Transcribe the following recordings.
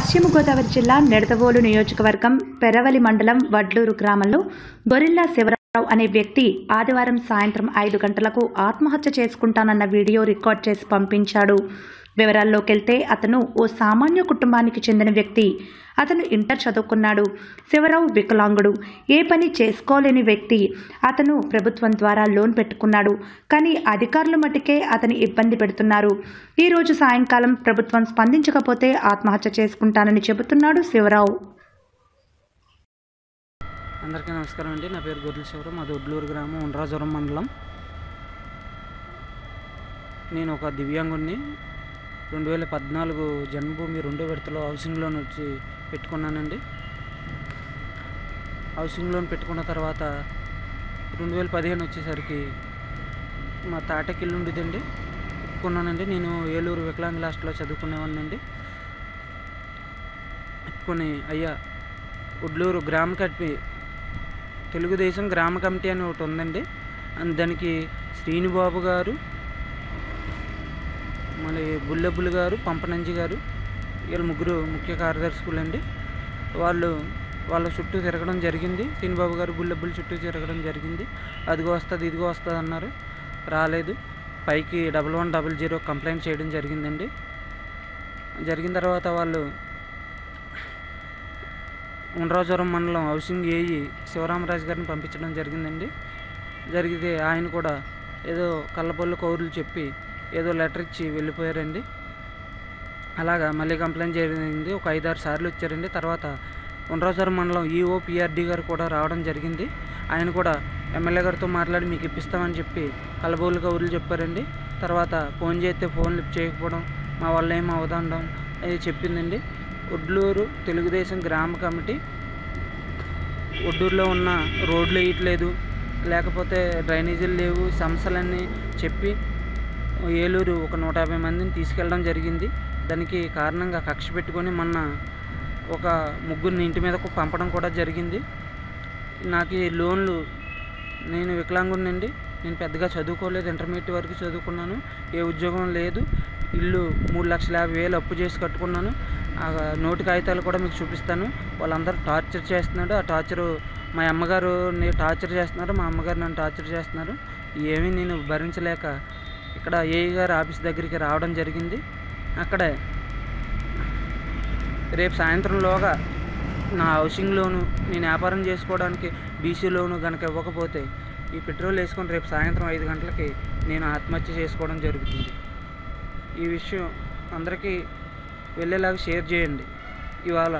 పశ్చిమ గోదావరి జిల్లా నిడదవోలు నియోజకవర్గం పెరవలి మండలం వడ్లూరు గ్రామంలో గొరిల్లా శివరావు అనే వ్యక్తి ఆదివారం సాయంత్రం ఐదు గంటలకు ఆత్మహత్య చేసుకుంటానన్న వీడియో రికార్డ్ చేసి పంపించాడు వివరాల్లోకి వెళ్తే అతను ఓ సామాన్య కుటుంబానికి చెందిన వ్యక్తి అతను ఇంటర్ చదువుకున్నాడు శివరావు వికలాంగుడు ఏ పని చేసుకోలేని వ్యక్తి అతను ప్రభుత్వం ద్వారా లోన్ పెట్టుకున్నాడు కానీ అధికారులు మట్టుకే అతని ఇబ్బంది పెడుతున్నారు ఈ రోజు సాయంకాలం ప్రభుత్వం స్పందించకపోతే ఆత్మహత్య చేసుకుంటానని చెబుతున్నాడు శివరావు అందరికీ నమస్కారం అండి నా పేరు గొర్రెల శివరావు మాది ఒడ్లూరు గ్రామం ఉండ్రాజవరం మండలం నేను ఒక దివ్యాంగుణ్ణి రెండు వేల పద్నాలుగు జన్మభూమి రెండో విడతలో హౌసింగ్ లోన్ వచ్చి పెట్టుకున్నానండి హౌసింగ్ లోన్ పెట్టుకున్న తర్వాత రెండు వేల పదిహేను వచ్చేసరికి మా తాటకి ఇల్లు ఉండేదండి పెట్టుకున్నానండి నేను ఏలూరు వికలాంగుల హాస్టల్లో చదువుకునేవాడినండి పెట్టుకొని అయ్యా ఉడ్లూరు గ్రామ కట్టి తెలుగుదేశం గ్రామ కమిటీ అని ఒకటి ఉందండి అండ్ దానికి శ్రీనుబాబు గారు మళ్ళీ బుల్లెబ్బులు గారు పంపనంజి గారు వీళ్ళు ముగ్గురు ముఖ్య కార్యదర్శకులు అండి వాళ్ళు వాళ్ళ చుట్టూ తిరగడం జరిగింది శ్రీనుబాబు గారు బుల్లెబ్బుల చుట్టూ తిరగడం జరిగింది అదిగో వస్తుంది ఇదిగో వస్తుంది అన్నారు రాలేదు పైకి double one double zero complaint చేయడం జరిగిందండి జరిగిన తర్వాత వాళ్ళు ఉండ్రాజవరం మండలం హౌసింగ్ ఏఈ శివరామరాజు గారిని పంపించడం జరిగిందండి జరిగితే ఆయన కూడా ఏదో కళ్ళబొల్లు కౌరులు చెప్పి ఏదో లెటర్ ఇచ్చి వెళ్ళిపోయారండి అలాగా మళ్ళీ కంప్లైంట్ జరిగింది ఒక ఐదారు సార్లు వచ్చారండి తర్వాత ఉండ్రాజవరం మండలం ఈఓ పిఆర్డి గారు కూడా రావడం జరిగింది ఆయన కూడా ఎమ్మెల్యే గారితో మాట్లాడి మీకు ఇప్పిస్తామని చెప్పి కలబోలు కౌరులు చెప్పారండి తర్వాత ఫోన్ చేస్తే ఫోన్ లిఫ్ట్ చేయకపోవడం మా వల్ల ఏం అవదండం అది చెప్పిందండి ఒడ్లూరు తెలుగుదేశం గ్రామ కమిటీ ఒడ్డూరులో ఉన్న రోడ్లు వేయట్లేదు లేకపోతే డ్రైనేజీలు లేవు సమస్యలన్నీ చెప్పి ఏలూరు ఒక నూట యాభై మందిని తీసుకెళ్ళడం జరిగింది దానికి కారణంగా కక్ష పెట్టుకొని మొన్న ఒక ముగ్గురిని ఇంటి మీదకు పంపడం కూడా జరిగింది నాకు ఈ లోన్లు నేను వికలాంగుడినండి నేను పెద్దగా చదువుకోలేదు ఇంటర్మీడియట్ వరకు చదువుకున్నాను ఏ ఉద్యోగం లేదు ఇల్లు మూడు లక్షల యాభై వేలు అప్పు చేసి కట్టుకున్నాను ఆ నోటి కాగితాలు కూడా మీకు చూపిస్తాను వాళ్ళందరూ టార్చర్ చేస్తున్నాడు ఆ టార్చరు మా అమ్మగారు టార్చర్ చేస్తున్నారు మా అమ్మగారు నన్ను టార్చర్ చేస్తున్నారు ఏమీ నేను భరించలేక ఇక్కడ ఏఈ గారు ఆఫీస్ దగ్గరికి రావడం జరిగింది అక్కడే రేపు సాయంత్రంలోగా నా హౌసింగ్ లోను నేను వ్యాపారం చేసుకోవడానికి బీసీ లోను కనుక ఇవ్వకపోతే ఈ పెట్రోల్ వేసుకొని రేపు సాయంత్రం ఐదు గంటలకి నేను ఆత్మహత్య చేసుకోవడం జరుగుతుంది ఈ విషయం అందరికీ వెళ్ళేలాగా షేర్ చేయండి ఇవాళ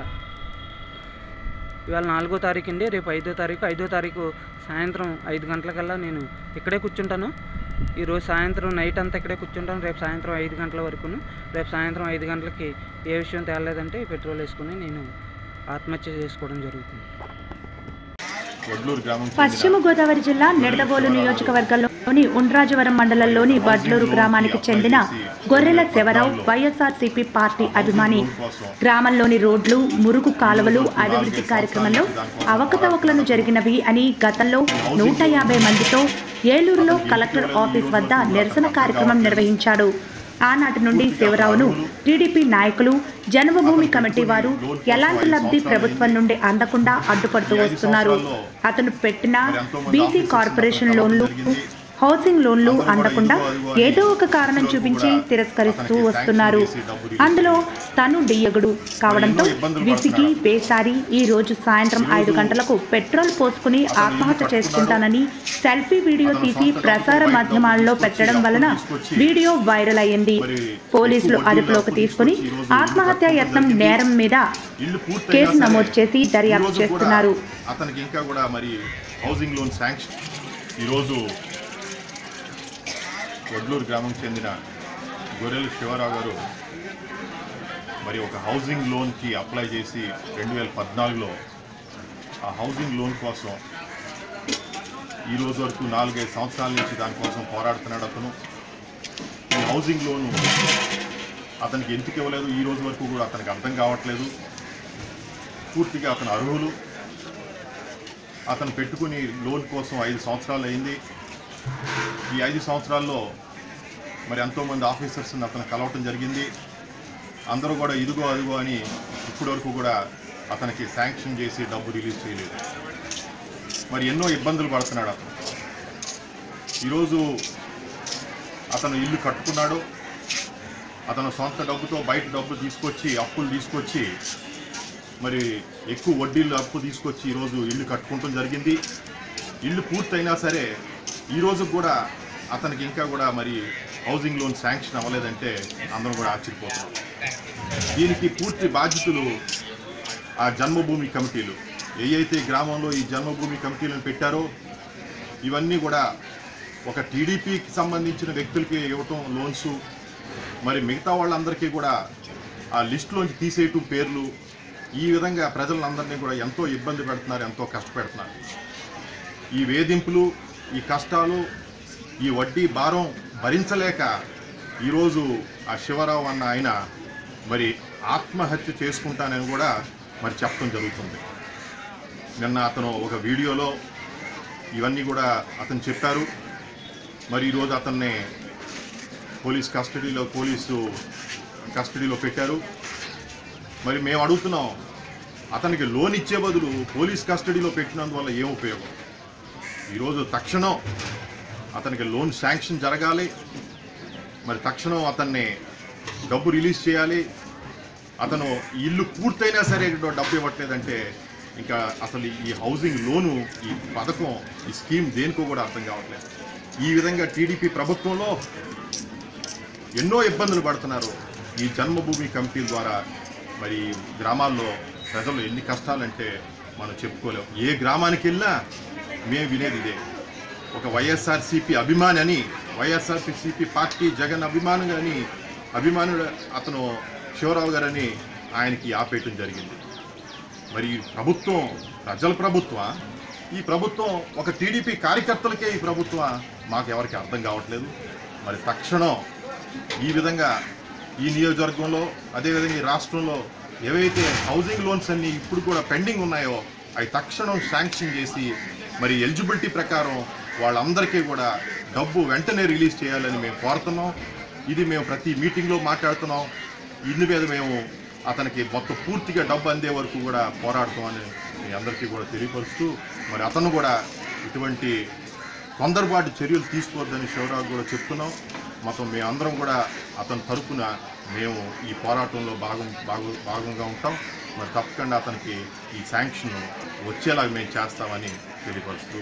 ఇవాళ నాలుగో తారీఖు అండి రేపు ఐదో తారీఖు ఐదో తారీఖు సాయంత్రం ఐదు గంటలకల్లా నేను ఇక్కడే కూర్చుంటాను ఈరోజు సాయంత్రం నైట్ అంతా ఇక్కడే కూర్చుంటాను రేపు సాయంత్రం ఐదు గంటల వరకును రేపు సాయంత్రం ఐదు గంటలకి ఏ విషయం తేలేదంటే పెట్రోల్ వేసుకుని నేను ఆత్మహత్య చేసుకోవడం జరుగుతుంది వడ్లూరు గ్రామం పశ్చిమ గోదావరి జిల్లా నిడదవోలు నియోజకవర్గంలోని ఉండ్రాజవరం మండలంలోని వడ్లూరు గ్రామానికి చెందిన గొర్రెల శివరావు వైఎస్ఆర్సీపీ పార్టీ అభిమాని గ్రామంలోని రోడ్లు మురుగు కాలువలు అభివృద్ధి కార్యక్రమంలో అవకతవకలను జరిగినవి అని గతంలో నూట యాభై మందితో ఏలూరులో కలెక్టర్ ఆఫీస్ వద్ద నిరసన కార్యక్రమం నిర్వహించాడు ఆనాటి నుండి శివరావును టీడీపీ నాయకులు జన్మభూమి కమిటీ వారు ఎలాంటి లబ్ధి ప్రభుత్వం నుండి అందకుండా అడ్డుపడుతూ వస్తున్నారు అతను పెట్టిన బీసీ కార్పొరేషన్ లోన్లు హౌసింగ్ లోన్లు అందకుండా ఏదో ఒక కారణం చూపించి తిరస్కరిస్తూ వస్తున్నారు అందులో తను డియ్యగుడు కావడంతో విసిగి వేసారి ఈ రోజు సాయంత్రం ఐదు గంటలకు పెట్రోల్ పోసుకుని ఆత్మహత్య చేసుకుంటానని సెల్ఫీ వీడియో తీసి ప్రసార మాధ్యమాల్లో పెట్టడం వలన వీడియో వైరల్ అయ్యింది పోలీసులు అదుపులోకి తీసుకుని ఆత్మహత్య యత్నం నేరం మీద ఇల్లు పూర్తయినా కేసు సరే, నమోదు చేసి ఈ దర్యాప్తు రోజు కూడా చేస్తున్నారు అతనికి ఇంకా కూడా మరి హౌసింగ్ లోన్ శాంక్షన్ ఈరోజు వడ్లూరు గ్రామం చెందిన గొర్రెల శివరావు గారు మరి ఒక హౌసింగ్ లోన్కి అప్లై చేసి రెండు వేల పద్నాలుగులో ఆ హౌసింగ్ లోన్ కోసం ఈ రోజు వరకు నాలుగైదు సంవత్సరాల నుంచి దానికోసం పోరాడుతున్నాడు అతను ఈ హౌసింగ్ లోను అతనికి ఎందుకు ఇవ్వలేదు ఈ రోజు వరకు కూడా అతనికి అర్థం కావట్లేదు పూర్తిగా అతను అర్హులు అతను పెట్టుకుని లోన్ కోసం ఐదు సంవత్సరాలు అయింది ఈ ఐదు సంవత్సరాల్లో మరి ఎంతోమంది ఆఫీసర్స్ని అతను కలవటం జరిగింది అందరూ కూడా ఇదిగో అదిగో అని ఇప్పటి వరకు కూడా అతనికి శాంక్షన్ చేసి డబ్బు రిలీజ్ చేయలేదు మరి ఎన్నో ఇబ్బందులు పడుతున్నాడు అతను ఈరోజు అతను ఇల్లు కట్టుకున్నాడు అతను సొంత డబ్బుతో బయట డబ్బు తీసుకొచ్చి అప్పులు తీసుకొచ్చి మరి ఎక్కువ వడ్డీలు అప్పు తీసుకొచ్చి ఈరోజు ఇల్లు కట్టుకుంటం జరిగింది ఇల్లు పూర్తయినా సరే ఈరోజు కూడా అతనికి ఇంకా కూడా మరి హౌసింగ్ లోన్ శాంక్షన్ అవ్వలేదంటే అందరం కూడా ఆశ్చర్యపోతున్నాం దీనికి పూర్తి బాధ్యతలు ఆ జన్మభూమి కమిటీలు ఏ అయితే గ్రామంలో ఈ జన్మభూమి కమిటీలను పెట్టారో ఇవన్నీ కూడా ఒక టీడీపీకి సంబంధించిన వ్యక్తులకి ఇవ్వటం లోన్స్ మరి మిగతా వాళ్ళందరికీ కూడా ఆ లిస్టులోంచి తీసేయటం పేర్లు ఈ విధంగా ప్రజలందరినీ కూడా ఎంతో ఇబ్బంది పెడుతున్నారు ఎంతో కష్టపెడుతున్నారు ఈ వేధింపులు ఈ కష్టాలు ఈ వడ్డీ భారం భరించలేక ఈరోజు ఆ శివరావు అన్న ఆయన మరి ఆత్మహత్య చేసుకుంటానని కూడా మరి చెప్పడం జరుగుతుంది నిన్న అతను ఒక వీడియోలో ఇవన్నీ కూడా అతను చెప్పారు మరి ఈరోజు అతన్ని పోలీస్ కస్టడీలో పోలీసు కస్టడీలో పెట్టారు మరి మేము అడుగుతున్నాం అతనికి లోన్ ఇచ్చే బదులు పోలీస్ కస్టడీలో పెట్టినందువల్ల ఏం ఉపయోగం ఈరోజు తక్షణం అతనికి లోన్ శాంక్షన్ జరగాలి మరి తక్షణం అతన్ని డబ్బు రిలీజ్ చేయాలి అతను ఈ ఇల్లు పూర్తయినా సరే డబ్బు ఇవ్వట్లేదంటే ఇంకా అసలు ఈ హౌసింగ్ లోను ఈ పథకం ఈ స్కీమ్ దేనికో కూడా అర్థం కావట్లేదు ఈ విధంగా టీడీపీ ప్రభుత్వంలో ఎన్నో ఇబ్బందులు పడుతున్నారు ఈ జన్మభూమి కమిటీ ద్వారా మరి గ్రామాల్లో ప్రజలు ఎన్ని కష్టాలంటే మనం చెప్పుకోలేం ఏ గ్రామానికి వెళ్ళినా మేము వినేది ఇదే ఒక వైఎస్ఆర్సీపీ అభిమాని అని వైఎస్ఆర్సీపీ పార్టీ జగన్ అభిమాని అని అభిమానుడు అతను శివరావు గారని ఆయనకి ఆపేయటం జరిగింది మరి ఈ ప్రభుత్వం ప్రజల ప్రభుత్వ ఈ ప్రభుత్వం ఒక టీడీపీ కార్యకర్తలకే ఈ ప్రభుత్వం మాకు ఎవరికి అర్థం కావట్లేదు మరి తక్షణం ఈ విధంగా ఈ నియోజకవర్గంలో అదేవిధంగా ఈ రాష్ట్రంలో ఏవైతే హౌసింగ్ లోన్స్ అన్ని ఇప్పుడు కూడా పెండింగ్ ఉన్నాయో అవి తక్షణం శాంక్షన్ చేసి మరి ఎలిజిబిలిటీ ప్రకారం వాళ్ళందరికీ కూడా డబ్బు వెంటనే రిలీజ్ చేయాలని మేము కోరుతున్నాం ఇది మేము ప్రతి మీటింగ్లో మాట్లాడుతున్నాం ఇందు మీద మేము అతనికి మొత్తం పూర్తిగా డబ్బు అందే వరకు కూడా పోరాడుతామని మీ అందరికీ కూడా తెలియపరుస్తూ మరి అతను కూడా ఇటువంటి తొందరపాటు చర్యలు తీసుకోవద్దని శివరావు కూడా చెప్తున్నాం మొత్తం మేమందరం కూడా అతని తరపున మేము ఈ పోరాటంలో భాగం భాగం భాగంగా ఉంటాం మరి తప్పకుండా అతనికి ఈ శాంక్షన్ వచ్చేలాగా మేము చేస్తామని తెలియపరుస్తూ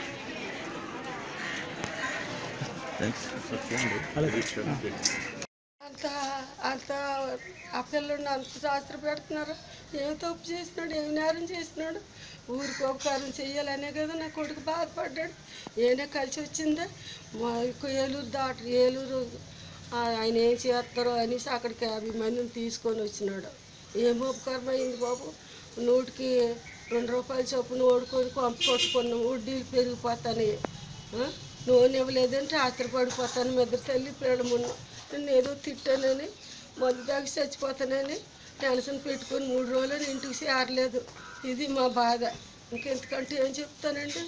అంత అంత ఆ పిల్లని అంత శాస్త్ర పెడుతున్నారు ఏం తప్పు చేసినాడు ఏం నేరం చేసినాడు ఊరికి ఉపకారం చెయ్యాలనే కదా నా కొడుకు బాధపడ్డాడు ఏనే కలిసి వచ్చిందా మా యొక్క ఏలూరు దాటి ఏలూరు ఆ, ఆయన ఏం చేస్తారో అనేసి అక్కడికి యాభై మందిని తీసుకొని వచ్చినాడు ఏం ఉపకారం అయింది బాబు నూటికి రెండు రూపాయల చొప్పున ఓడుకొని కొంప కొట్టుకున్నాం వడ్డీలు పెరిగిపోతాయి ఆ? నూనె ఇవ్వలేదంటే ఆశ్చర్యపడిపోతాను మెద్దరు తల్లి పిల్లల ముందు నేను ఏదో తిట్టానని మందు దాగి చచ్చిపోతానని టెన్షన్ పెట్టుకొని మూడు రోజులు ఇంటికి చేరలేదు ఇది మా బాధ ఇంకెంతకంటే ఏం చెప్తానండి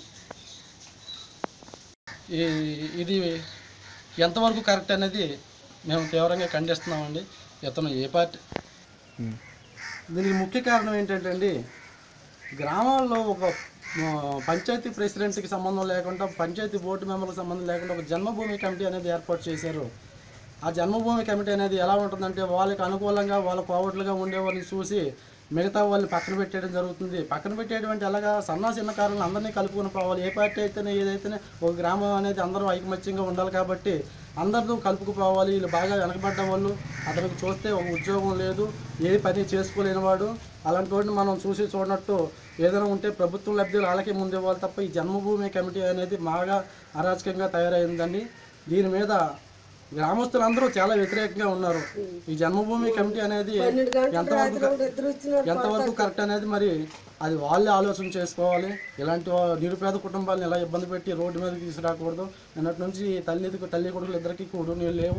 ఈ ఇది ఎంతవరకు కరెక్ట్ అనేది మేము తీవ్రంగా ఖండిస్తున్నామండి ఇతను ఏ పార్టీ దీనికి ముఖ్య కారణం ఏంటంటే అండి గ్రామాల్లో ఒక ఆ, పంచాయతీ ప్రెసిడెంట్కి సంబంధం లేకుండా పంచాయతీ బోర్డు మెంబర్కి సంబంధం లేకుండా ఒక జన్మభూమి కమిటీ అనేది ఏర్పాటు చేశారు ఆ జన్మభూమి కమిటీ అనేది ఎలా ఉంటుందంటే వాళ్ళకి అనుకూలంగా వాళ్ళ కోవట్లుగా ఉండేవాళ్ళని చూసి మిగతా వాళ్ళని పక్కన పెట్టేయడం జరుగుతుంది పక్కన పెట్టేయడం అంటే ఎలాగా సన్న చిన్న కారణాలు అందరినీ కలుపుకొని పోవాలి ఏ పార్టీ అయితేనే ఏదైతేనే ఒక గ్రామం అనేది అందరూ ఐకమత్యంగా ఉండాలి కాబట్టి అందరితో కలుపుకుపోవాలి వీళ్ళు బాగా వెనకబడ్డ వాళ్ళు అతనికి చూస్తే ఒక ఉద్యోగం లేదు ఏ పని చేసుకోలేని వాడు అలాంటి వాడిని మనం చూసి చూడనట్టు ఏదైనా ఉంటే ప్రభుత్వం లబ్ధులు వాళ్ళకే ముందు ఇవ్వాలి తప్ప ఈ జన్మభూమి కమిటీ అనేది బాగా అరాచకంగా తయారైందండి దీని మీద గ్రామస్తులందరూ చాలా వ్యతిరేకంగా ఉన్నారు ఈ జన్మభూమి కమిటీ అనేది పన్నెండు గంటలకు ఎంతవరకు రాత్రి కూడా ఇద్దరు వచ్చినారు ఎంతవరకు కరెక్ట్ అనేది మరి అది వాళ్ళే ఆలోచన చేసుకోవాలి ఇలాంటి వా- నిరుపేద కుటుంబాలను ఎలా ఇబ్బంది పెట్టి రోడ్డు మీదకి తీసుకురాకూడదు నిన్నటి నుంచి తల్లి తల్లి కొడుకులు ఇద్దరికి కూడు నీళ్ళు లేవు